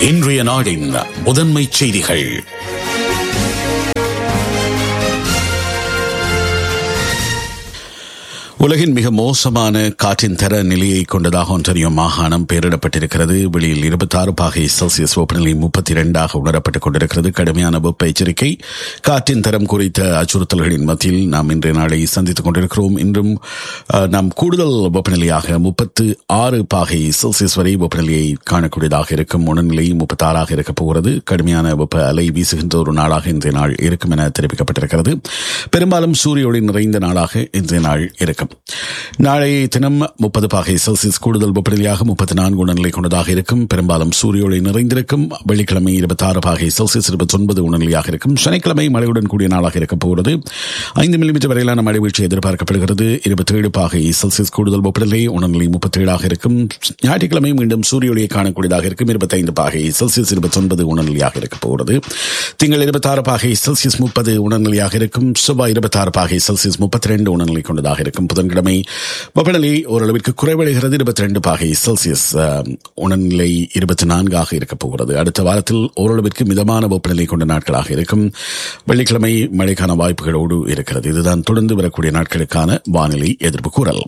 இன்றைய நாடின் முதன்மை செய்திகள் உலகின் மிக மோசமான காற்றின் தர நிலையை கொண்டதாக ஒன்றிய மாகாணம் பெயரிடப்பட்டிருக்கிறது வெளியில் இருபத்தி ஆறு பாகை செல்சியஸ் வெப்பநிலை முப்பத்தி இரண்டாக உணரப்பட்டுக் கொண்டிருக்கிறது கடுமையான வெப்ப எச்சரிக்கை காற்றின் தரம் குறித்த அச்சுறுத்தல்களின் மத்தியில் நாம் இன்றைய நாளை சந்தித்துக் கொண்டிருக்கிறோம் இன்றும் அஹ், நாம் கூடுதல் வெப்பநிலையாக முப்பத்து ஆறு பாகை செல்சியஸ் வரை வெப்பநிலையை காணக்கூடியதாக இருக்கும் உணர்நிலை முப்பத்தி ஆறாக இருக்கப் போகிறது கடுமையான வெப்ப அலை வீசுகின்ற ஒரு நாளாக இன்றைய நாள் இருக்கும் என தெரிவிக்கப்பட்டிருக்கிறது பெரும்பாலும் சூரிய ஒளி நிறைந்த நாளாக இன்றைய நாள் இருக்கும் நாளைய தினம் முப்பது பாகை செல்சியஸ் கூடுதல் வெப்பநிலையாக முப்பத்தி நான்கு உணர்நிலை கொண்டதாக இருக்கும் பெரும்பாலும் சூரிய ஒளி நிறைந்திருக்கும் வெள்ளிக்கிழமை இருபத்தி ஆறு பாகை செல்சியஸ் இருபத்தி ஒன்பது உணர்நிலையாக இருக்கும் சனிக்கிழமை மழையுடன் கூடிய நாளாக இருக்கப் போகிறது ஐந்து மில்லிமீட்டர் வரையிலான மழை வீழ்ச்சி எதிர்பார்க்கப்படுகிறது இருபத்தி ஏழு பாகை செல்சியஸ் கூடுதல் வெப்பநிலை உணர்நிலை முப்பத்தி ஏழாக இருக்கும் ஞாயிற்றுக்கிழமை மீண்டும் சூரிய ஒளியை காணக்கூடியதாக இருக்கும் இருபத்தைந்து பாகை செல்சியஸ் இருபத்தி ஒன்பது உணர்நிலையாக இருக்கப் போகிறது திங்கள் இருபத்தி ஆறு பாகை செல்சியஸ் முப்பது உணர்நிலையாக இருக்கும் செவ்வாய் இருபத்தி ஆறு பாகை செல்சியஸ் முப்பத்தி ரெண்டு உணர்நிலை கொண்டதாக இருக்கும் புதன்கிழமை வெப்பநிலை ஓரளவிற்கு குறைவடைகிறது இருபத்தி ரெண்டு பாகை செல்சியஸ் அஹ், உணர்நிலை இருபத்தி நான்காக இருக்கப் போகிறது அடுத்த வாரத்தில் ஓரளவிற்கு மிதமான வெப்பநிலை கொண்ட நாட்களாக இருக்கும் வெள்ளிக்கிழமை மழைக்கான வாய்ப்புகளோடு இருக்கிறது இதுதான் தொடர்ந்து வரக்கூடிய நாட்களுக்கான வானிலை எதிர்ப்பு கூறல்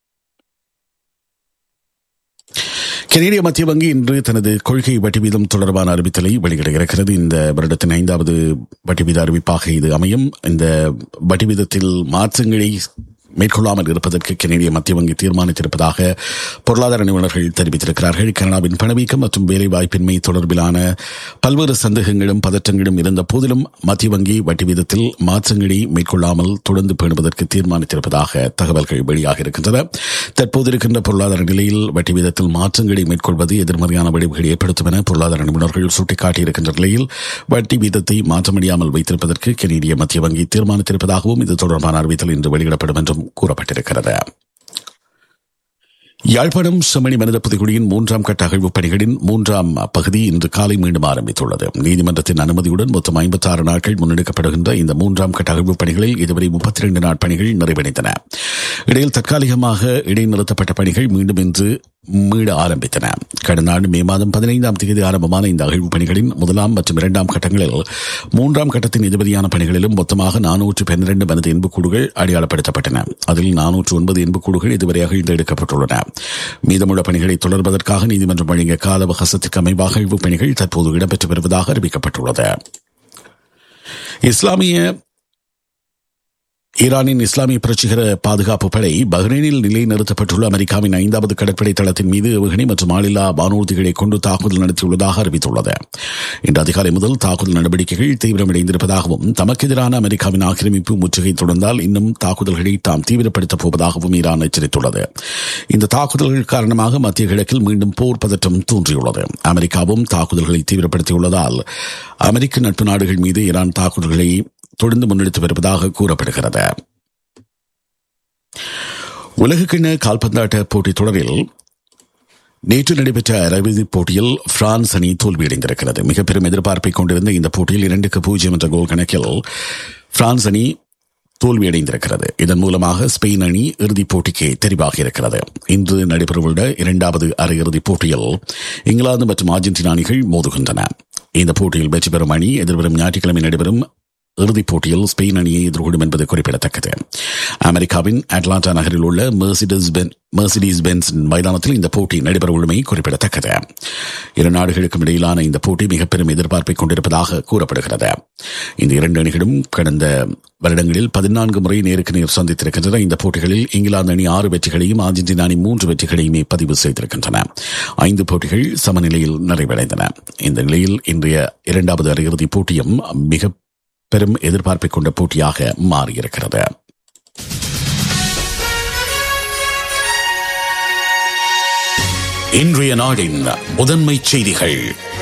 கனேடிய மத்திய வங்கி இன்று தனது கொள்கை வட்டி வீதம் தொடர்பான அறிவித்தலை வெளியிட இருக்கிறது இந்த வருடத்தின் ஐந்தாவது வட்டி வீத அறிவிப்பாக இது அமையும் இந்த வட்டி வீதத்தில் மாற்றங்களை மேற்கொள்ளாமல் இருப்பதற்கு கனேடிய மத்திய வங்கி தீர்மானித்திருப்பதாக பொருளாதார நிபுணர்கள் தெரிவித்திருக்கிறார்கள் கனடாவின் பணவீக்கம் மற்றும் வேலை வாய்ப்பின்மை தொடர்பிலான பல்வேறு சந்தேகங்களும் பதற்றங்களும் இருந்த போதிலும் மத்திய வங்கி வட்டி வீதத்தில் மாற்றங்களை மேற்கொள்ளாமல் தொடர்ந்து பேணுவதற்கு தீர்மானித்திருப்பதாக தகவல்கள் வெளியாக இருக்கின்றன தற்போது இருக்கின்ற பொருளாதார நிலையில் வட்டி வீதத்தில் மாற்றங்களை மேற்கொள்வது எதிர்மறையான விளைவுகளை ஏற்படுத்தும் என பொருளாதார நிபுணர்கள் சுட்டிக்காட்டியிருக்கின்ற நிலையில் வட்டி வீதத்தை மாற்ற முடியாமல் வைத்திருப்பதற்கு கனேடிய மத்திய வங்கி தீர்மானித்திருப்பதாகவும் இது தொடர்பான அறிவித்தல் இன்று வெளியிடப்படும் என்றும் கூறப்பட்டிருக்கிறது யாழ்ப்பாணம் செம்மணி மனித புதுக்குடியின் மூன்றாம் கட்ட அகழ்வு பணிகளின் மூன்றாம் பகுதி இன்று காலை மீண்டும் ஆரம்பித்துள்ளது நீதிமன்றத்தின் அனுமதியுடன் மொத்தம் ஐம்பத்தி ஆறு நாட்கள் முன்னெடுக்கப்படுகின்ற இந்த மூன்றாம் கட்ட அகழ்வு பணிகளில் இதுவரை முப்பத்தி இரண்டு நாள் பணிகள் நிறைவடைந்தன இடையில் தற்காலிகமாக இடைநிறுத்தப்பட்ட பணிகள் மீண்டும் இன்று மீள ஆரம்பித்தன கடந்த ஆண்டு மே மாதம் பதினைந்தாம் தேதி ஆரம்பமான இந்த அகழ்வு பணிகளின் முதலாம் மற்றும் இரண்டாம் கட்டங்களில் மூன்றாம் கட்டத்தின் எதிர்மதியான பணிகளிலும் மொத்தமாக நானூற்று பன்னிரண்டு மனித எண்புக்கூடுகள் அடையாளப்படுத்தப்பட்டன அதில் நானூற்று ஒன்பது எண்புக்கூடுகள் இதுவரை அகழ்ந்து எடுக்கப்பட்டுள்ளன மீதமுள்ள பணிகளை தொடர்வதற்காக நீதிமன்றம் வழங்கிய கால அவகாசத்திற்கு அமைவாக அகழ்வு பணிகள் தற்போது இடம்பெற்று வருவதாக அறிவிக்கப்பட்டுள்ளது இஸ்லாமிய ஈரானின் இஸ்லாமிய புரட்சிகர பாதுகாப்பு படை பஹ்ரைனில் நிலைநிறுத்தப்பட்டுள்ள அமெரிக்காவின் ஐந்தாவது கடற்படை தளத்தின் மீது ஏவுகணை மற்றும் ஆளில்லா வானூர்திகளை கொண்டு தாக்குதல் நடத்தியுள்ளதாக அறிவித்துள்ளது இன்று அதிகாலை முதல் தாக்குதல் நடவடிக்கைகள் தீவிரமடைந்திருப்பதாகவும் தமக்கு எதிரான அமெரிக்காவின் ஆக்கிரமிப்பு முற்றுகை தொடர்ந்தால் இன்னும் தாக்குதல்களை தாம் தீவிரப்படுத்தப் போவதாகவும் ஈரான் எச்சரித்துள்ளது இந்த தாக்குதல்கள் காரணமாக மத்திய கிழக்கில் மீண்டும் போர் பதற்றம் தோன்றியுள்ளது அமெரிக்காவும் தாக்குதல்களை தீவிரப்படுத்தியுள்ளதால் அமெரிக்க நட்பு நாடுகள் மீது ஈரான் தாக்குதல்களை தொடர்ந்து முன்னெடுத்து வருவதாக கூறப்படுகிறது உலகக்கிண்ண கால்பந்தாட்ட போட்டித் தொடரில் நேற்று நடைபெற்ற அரையிறுதிப் போட்டியில் பிரான்ஸ் அணி தோல்வியடைந்திருக்கிறது மிக பெரும் எதிர்பார்ப்பை கொண்டிருந்த இந்த போட்டியில் இரண்டுக்கு பூஜ்ஜியம் என்ற கோல் கணக்கில் பிரான்ஸ் அணி தோல்வியடைந்திருக்கிறது இதன் மூலமாக ஸ்பெயின் அணி இறுதிப் போட்டிக்கு தெரிவாகி இருக்கிறது இன்று நடைபெறவுள்ள இரண்டாவது அரையிறுதிப் போட்டியில் இங்கிலாந்து மற்றும் அர்ஜென்டினா அணிகள் மோதுகின்றன இந்த போட்டியில் வெற்றி பெறும் அணி எதிர்வரும் ஞாயிற்றுக்கிழமை நடைபெறும் இறுதிப் போட்டியில் ஸ்பெயின் அணியை எதிர்கொள்ளும் என்பது குறிப்பிடத்தக்கது அமெரிக்காவின் அட்லாண்டா நகரில் உள்ள மெர்சிடஸ் பென் மெர்சிடிஸ் பென்ஸ் மைதானத்தில் இந்த போட்டி நடைபெறவுள்ளமை குறிப்பிடத்தக்கது இரு நாடுகளுக்கும் இடையிலான இந்த போட்டி மிக பெரும் எதிர்பார்ப்பை கொண்டிருப்பதாக கூறப்படுகிறது இந்த இரண்டு அணிகளும் கடந்த வருடங்களில் பதினான்கு முறை நேருக்கு நேர் சந்தித்திருக்கின்றன இந்த போட்டிகளில் இங்கிலாந்து அணி ஆறு வெற்றிகளையும் அர்ஜென்டினா அணி மூன்று வெற்றிகளையுமே பதிவு செய்திருக்கின்றன ஐந்து போட்டிகள் சமநிலையில் நிறைவடைந்தன இந்த நிலையில் இன்றைய இரண்டாவது அரையிறுதிப் போட்டியும் மிக பெரும் எதிர்பார்ப்பை கொண்ட போட்டியாக மாறியிருக்கிறது இன்றைய நாடின் முதன்மை செய்திகள்